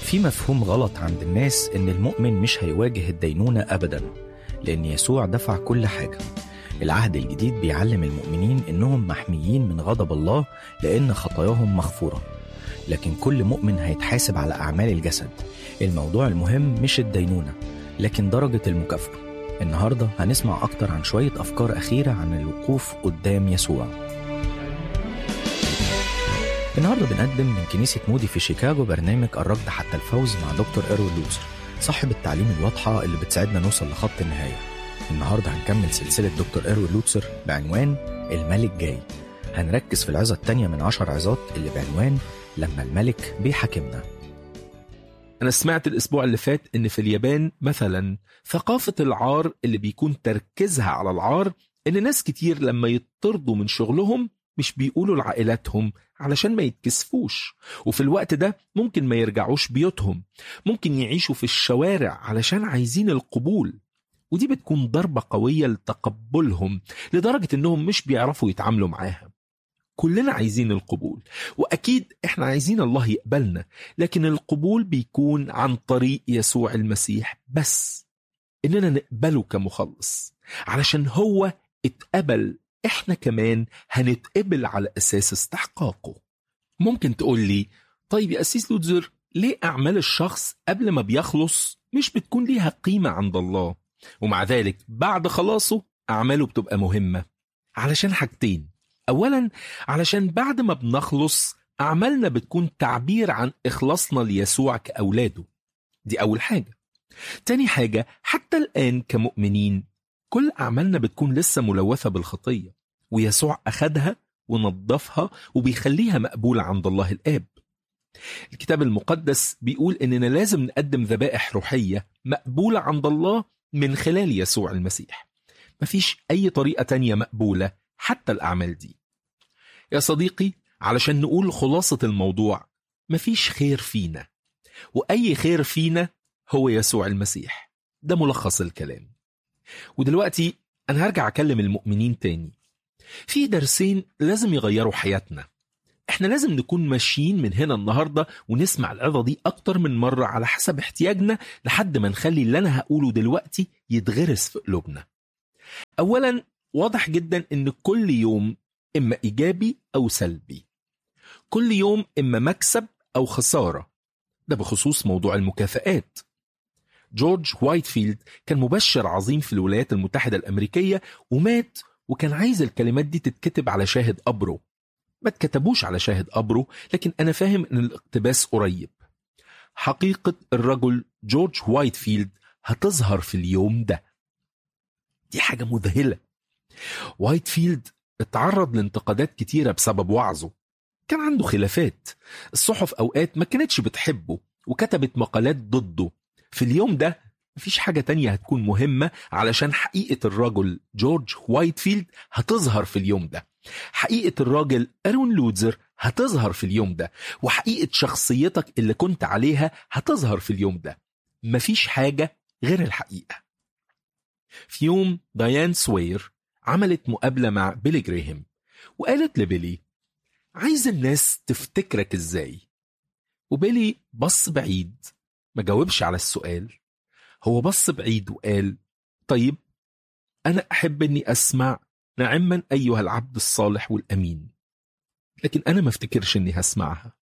في مفهوم غلط عند الناس إن المؤمن مش هيواجه الدينونة أبدا لأن يسوع دفع كل حاجة العهد الجديد بيعلم المؤمنين إنهم محميين من غضب الله لأن خطاياهم مغفورة لكن كل مؤمن هيتحاسب على أعمال الجسد الموضوع المهم مش الدينونة لكن درجة المكافأة النهاردة هنسمع أكتر عن شوية أفكار أخيرة عن الوقوف قدام يسوع النهارده بنقدم من كنيسة مودي في شيكاغو برنامج الركض حتى الفوز مع دكتور إيروين لوزر صاحب التعليم الواضحة اللي بتساعدنا نوصل لخط النهاية النهارده هنكمل سلسلة دكتور إيروين لوتسر بعنوان الملك جاي هنركز في العظة التانية من عشر عظات اللي بعنوان لما الملك بيحاكمنا أنا سمعت الأسبوع اللي فات إن في اليابان مثلا ثقافة العار اللي بيكون تركيزها على العار إن ناس كتير لما يطردوا من شغلهم مش بيقولوا لعائلاتهم علشان ما يتكسفوش وفي الوقت ده ممكن ما يرجعوش بيوتهم ممكن يعيشوا في الشوارع علشان عايزين القبول ودي بتكون ضربة قوية لتقبلهم لدرجة إنهم مش بيعرفوا يتعاملوا معاها كلنا عايزين القبول وأكيد إحنا عايزين الله يقبلنا لكن القبول بيكون عن طريق يسوع المسيح بس إننا نقبله كمخلص علشان هو اتقبل إحنا كمان هنتقبل على أساس استحقاقه ممكن تقول لي طيب يا أسيس لوتزر ليه أعمال الشخص قبل ما بيخلص مش بتكون ليها قيمة عند الله ومع ذلك بعد خلاصه أعماله بتبقى مهمة علشان حاجتين أولا علشان بعد ما بنخلص أعمالنا بتكون تعبير عن إخلاصنا ليسوع كأولاده دي أول حاجة تاني حاجة حتى الآن كمؤمنين كل أعمالنا بتكون لسه ملوثة بالخطية ويسوع أخدها ونظفها وبيخليها مقبولة عند الله الآب الكتاب المقدس بيقول إننا لازم نقدم ذبائح روحية مقبولة عند الله من خلال يسوع المسيح مفيش أي طريقة تانية مقبولة حتى الأعمال دي يا صديقي علشان نقول خلاصة الموضوع مفيش خير فينا وأي خير فينا هو يسوع المسيح ده ملخص الكلام ودلوقتي أنا هرجع أكلم المؤمنين تاني في درسين لازم يغيروا حياتنا احنا لازم نكون ماشيين من هنا النهاردة ونسمع العظة دي أكتر من مرة على حسب احتياجنا لحد ما نخلي اللي أنا هقوله دلوقتي يتغرس في قلوبنا أولا واضح جدا إن كل يوم إما إيجابي أو سلبي كل يوم إما مكسب أو خسارة ده بخصوص موضوع المكافآت جورج وايتفيلد كان مبشر عظيم في الولايات المتحدة الأمريكية ومات وكان عايز الكلمات دي تتكتب على شاهد قبره ما اتكتبوش على شاهد قبره لكن أنا فاهم إن الاقتباس قريب حقيقة الرجل جورج وايتفيلد هتظهر في اليوم ده دي حاجة مذهلة وايتفيلد اتعرض لانتقادات كتيرة بسبب وعظه كان عنده خلافات الصحف أوقات ما كانتش بتحبه وكتبت مقالات ضده في اليوم ده مفيش حاجة تانية هتكون مهمة علشان حقيقة الرجل جورج وايتفيلد هتظهر في اليوم ده حقيقة الراجل أرون لودزر هتظهر في اليوم ده وحقيقة شخصيتك اللي كنت عليها هتظهر في اليوم ده مفيش حاجة غير الحقيقة في يوم ديان سوير عملت مقابلة مع بيلي جريهام وقالت لبيلي عايز الناس تفتكرك ازاي وبيلي بص بعيد ما جاوبش على السؤال هو بص بعيد وقال طيب أنا أحب أني أسمع نعما أيها العبد الصالح والأمين لكن أنا ما افتكرش أني هسمعها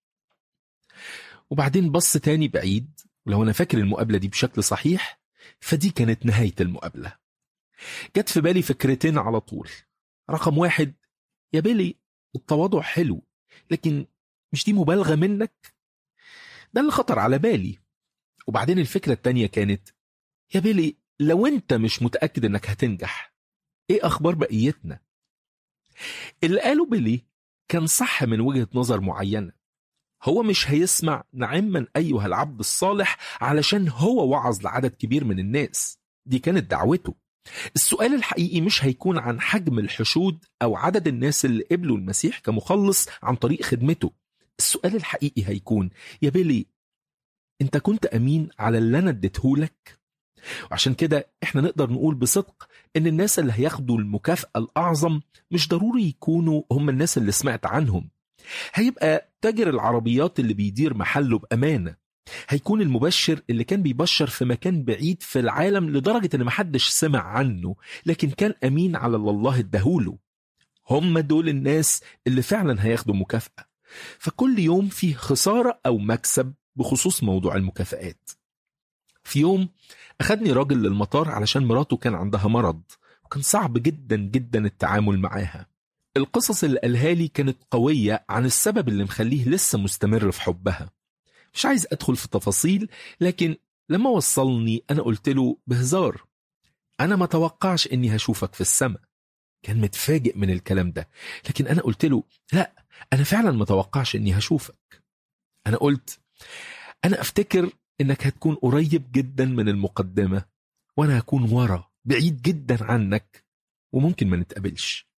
وبعدين بص تاني بعيد ولو أنا فاكر المقابلة دي بشكل صحيح فدي كانت نهاية المقابلة جت في بالي فكرتين على طول رقم واحد يا بيلي التواضع حلو لكن مش دي مبالغة منك ده اللي خطر على بالي وبعدين الفكرة التانية كانت يا بيلي لو انت مش متأكد انك هتنجح ايه اخبار بقيتنا اللي قاله بيلي كان صح من وجهة نظر معينة هو مش هيسمع نعما أيها العبد الصالح علشان هو وعظ لعدد كبير من الناس دي كانت دعوته السؤال الحقيقي مش هيكون عن حجم الحشود أو عدد الناس اللي قبلوا المسيح كمخلص عن طريق خدمته السؤال الحقيقي هيكون يا بيلي انت كنت أمين على اللي أنا اديتهولك وعشان كده احنا نقدر نقول بصدق ان الناس اللي هياخدوا المكافأة الأعظم مش ضروري يكونوا هم الناس اللي سمعت عنهم هيبقى تاجر العربيات اللي بيدير محله بأمانة هيكون المبشر اللي كان بيبشر في مكان بعيد في العالم لدرجة ان محدش سمع عنه لكن كان امين على اللي الله اداهوله هم دول الناس اللي فعلا هياخدوا مكافأة فكل يوم فيه خسارة او مكسب بخصوص موضوع المكافآت في يوم أخدني راجل للمطار علشان مراته كان عندها مرض وكان صعب جدا جدا التعامل معاها القصص اللي قالها لي كانت قوية عن السبب اللي مخليه لسه مستمر في حبها مش عايز أدخل في تفاصيل لكن لما وصلني أنا قلت له بهزار أنا ما توقعش إني هشوفك في السماء كان متفاجئ من الكلام ده لكن أنا قلت له لا أنا فعلا ما توقعش إني هشوفك أنا قلت أنا أفتكر إنك هتكون قريب جدا من المقدمة وأنا هكون ورا بعيد جدا عنك وممكن ما نتقابلش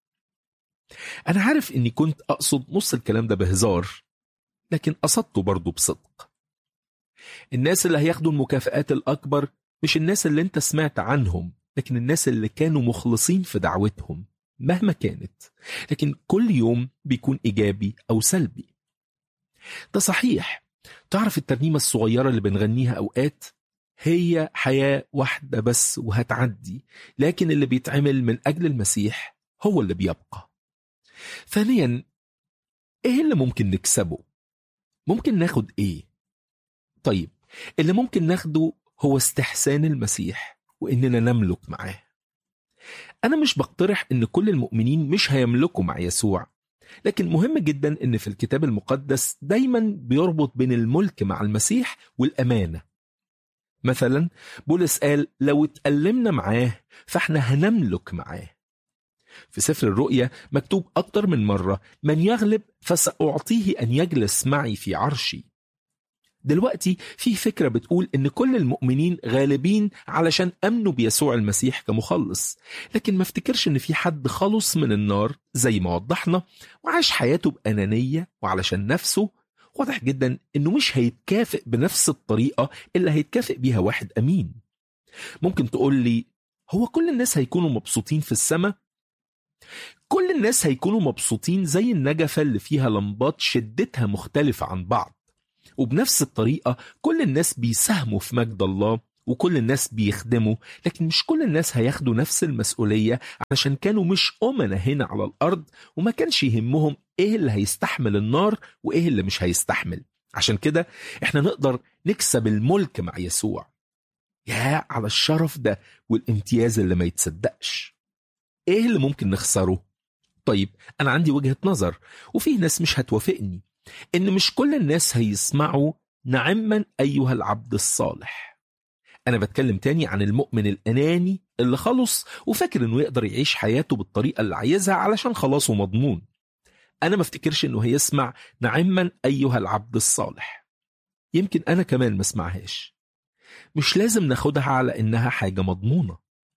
أنا عارف إني كنت أقصد نص الكلام ده بهزار لكن قصدته برضه بصدق الناس اللي هياخدوا المكافآت الأكبر مش الناس اللي أنت سمعت عنهم لكن الناس اللي كانوا مخلصين في دعوتهم مهما كانت لكن كل يوم بيكون إيجابي أو سلبي ده صحيح تعرف الترنيمة الصغيرة اللي بنغنيها أوقات هي حياة واحدة بس وهتعدي لكن اللي بيتعمل من أجل المسيح هو اللي بيبقى ثانيا ايه اللي ممكن نكسبه ممكن ناخد ايه طيب اللي ممكن ناخده هو استحسان المسيح واننا نملك معاه انا مش بقترح ان كل المؤمنين مش هيملكوا مع يسوع لكن مهم جدا ان في الكتاب المقدس دايما بيربط بين الملك مع المسيح والامانه مثلا بولس قال لو اتألمنا معاه فاحنا هنملك معاه في سفر الرؤيا مكتوب أكتر من مرة من يغلب فسأعطيه أن يجلس معي في عرشي دلوقتي في فكرة بتقول إن كل المؤمنين غالبين علشان أمنوا بيسوع المسيح كمخلص لكن ما افتكرش إن في حد خلص من النار زي ما وضحنا وعاش حياته بأنانية وعلشان نفسه واضح جدا إنه مش هيتكافئ بنفس الطريقة اللي هيتكافئ بيها واحد أمين ممكن تقول لي هو كل الناس هيكونوا مبسوطين في السماء كل الناس هيكونوا مبسوطين زي النجفة اللي فيها لمبات شدتها مختلفة عن بعض وبنفس الطريقة كل الناس بيساهموا في مجد الله وكل الناس بيخدموا لكن مش كل الناس هياخدوا نفس المسؤولية علشان كانوا مش أمنا هنا على الأرض وما كانش يهمهم إيه اللي هيستحمل النار وإيه اللي مش هيستحمل عشان كده إحنا نقدر نكسب الملك مع يسوع يا على الشرف ده والامتياز اللي ما يتصدقش ايه اللي ممكن نخسره طيب انا عندي وجهة نظر وفي ناس مش هتوافقني ان مش كل الناس هيسمعوا نعما ايها العبد الصالح انا بتكلم تاني عن المؤمن الاناني اللي خلص وفاكر انه يقدر يعيش حياته بالطريقة اللي عايزها علشان خلاصه مضمون انا ما افتكرش انه هيسمع نعما ايها العبد الصالح يمكن انا كمان ما اسمعهاش مش لازم ناخدها على انها حاجة مضمونة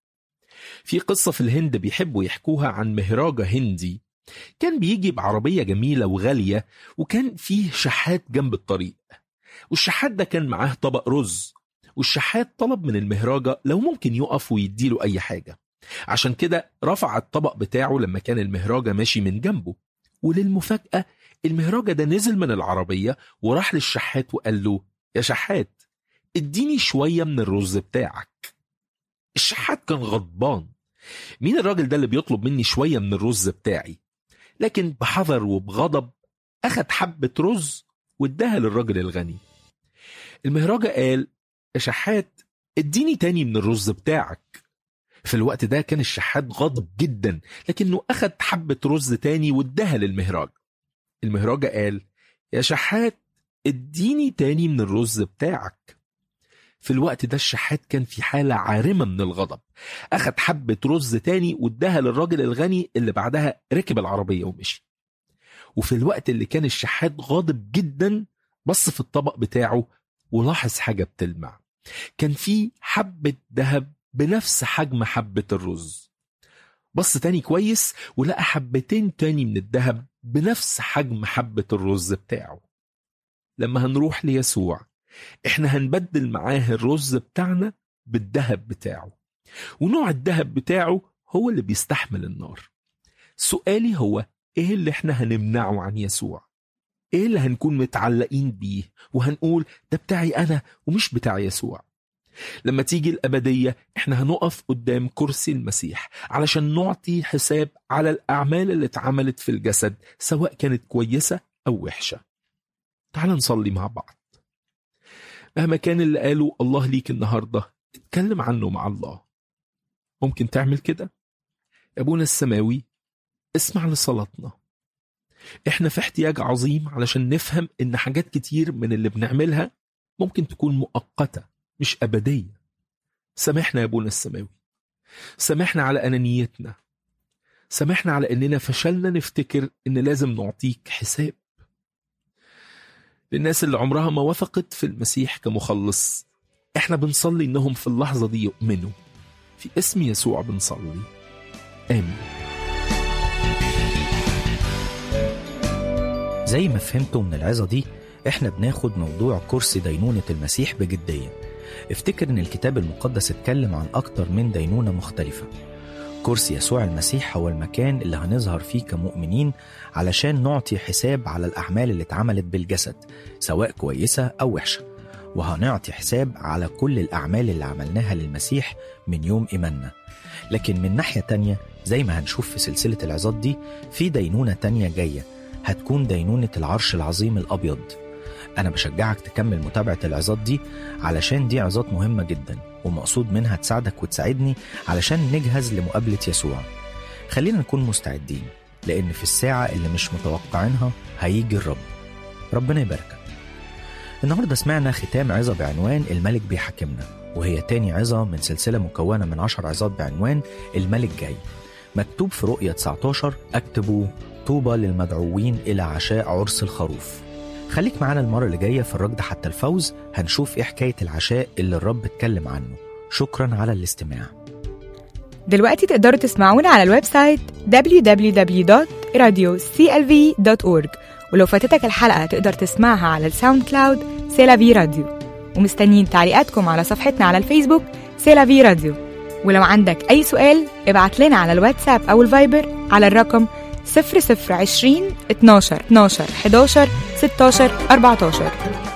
في قصة في الهند بيحبوا يحكوها عن مهراجة هندي كان بيجي بعربية جميلة وغالية وكان فيه شحات جنب الطريق والشحات ده كان معاه طبق رز والشحات طلب من المهراجة لو ممكن يقف ويديله أي حاجة عشان كده رفع الطبق بتاعه لما كان المهراجة ماشي من جنبه وللمفاجأة المهراجة ده نزل من العربية وراح للشحات وقال له يا شحات اديني شوية من الرز بتاعك الشحات كان غضبان مين الراجل ده اللي بيطلب مني شوية من الرز بتاعي لكن بحذر وبغضب أخد حبة رز واداها للراجل الغني المهراجة قال يا شحات اديني تاني من الرز بتاعك في الوقت ده كان الشحات غاضب جدا لكنه أخد حبة رز تاني واداها للمهراج المهراجة قال يا شحات اديني تاني من الرز بتاعك في الوقت ده الشحات كان في حالة عارمة من الغضب أخد حبة رز تاني واداها للراجل الغني اللي بعدها ركب العربية ومشي وفي الوقت اللي كان الشحات غاضب جدا بص في الطبق بتاعه ولاحظ حاجة بتلمع كان في حبة ذهب بنفس حجم حبة الرز بص تاني كويس ولقى حبتين تاني من الذهب بنفس حجم حبة الرز بتاعه لما هنروح ليسوع احنا هنبدل معاه الرز بتاعنا بالذهب بتاعه ونوع الذهب بتاعه هو اللي بيستحمل النار سؤالي هو ايه اللي احنا هنمنعه عن يسوع ايه اللي هنكون متعلقين بيه وهنقول ده بتاعي انا ومش بتاع يسوع لما تيجي الأبدية احنا هنقف قدام كرسي المسيح علشان نعطي حساب على الأعمال اللي اتعملت في الجسد سواء كانت كويسة أو وحشة تعال نصلي مع بعض مهما كان اللي قاله الله ليك النهاردة اتكلم عنه مع الله ممكن تعمل كده يا أبونا السماوي اسمع لصلاتنا احنا في احتياج عظيم علشان نفهم ان حاجات كتير من اللي بنعملها ممكن تكون مؤقته مش أبدية سامحنا يا أبونا السماوي سامحنا على أنانيتنا سامحنا على أننا فشلنا نفتكر أن لازم نعطيك حساب للناس اللي عمرها ما وثقت في المسيح كمخلص احنا بنصلي انهم في اللحظة دي يؤمنوا في اسم يسوع بنصلي آمين زي ما فهمتوا من العظة دي احنا بناخد موضوع كرسي دينونة المسيح بجدية افتكر ان الكتاب المقدس اتكلم عن اكتر من دينونة مختلفة كرسي يسوع المسيح هو المكان اللي هنظهر فيه كمؤمنين علشان نعطي حساب على الأعمال اللي اتعملت بالجسد سواء كويسة أو وحشة وهنعطي حساب على كل الأعمال اللي عملناها للمسيح من يوم إيماننا لكن من ناحية تانية زي ما هنشوف في سلسلة العظات دي في دينونة تانية جاية هتكون دينونة العرش العظيم الأبيض أنا بشجعك تكمل متابعة العظات دي علشان دي عظات مهمة جدا ومقصود منها تساعدك وتساعدني علشان نجهز لمقابلة يسوع خلينا نكون مستعدين لأن في الساعة اللي مش متوقعينها هيجي الرب ربنا يباركك النهاردة سمعنا ختام عظة بعنوان الملك بيحاكمنا وهي تاني عظة من سلسلة مكونة من عشر عظات بعنوان الملك جاي مكتوب في رؤية 19 اكتبوا طوبى للمدعوين إلى عشاء عرس الخروف خليك معانا المرة اللي جاية في الركض حتى الفوز هنشوف ايه حكاية العشاء اللي الرب اتكلم عنه شكرا على الاستماع دلوقتي تقدروا تسمعونا على الويب سايت www.radioclv.org ولو فاتتك الحلقة تقدر تسمعها على الساوند كلاود سيلافي راديو ومستنيين تعليقاتكم على صفحتنا على الفيسبوك سيلافي راديو ولو عندك أي سؤال ابعت لنا على الواتساب أو الفايبر على الرقم 0020 12 12 11 16 14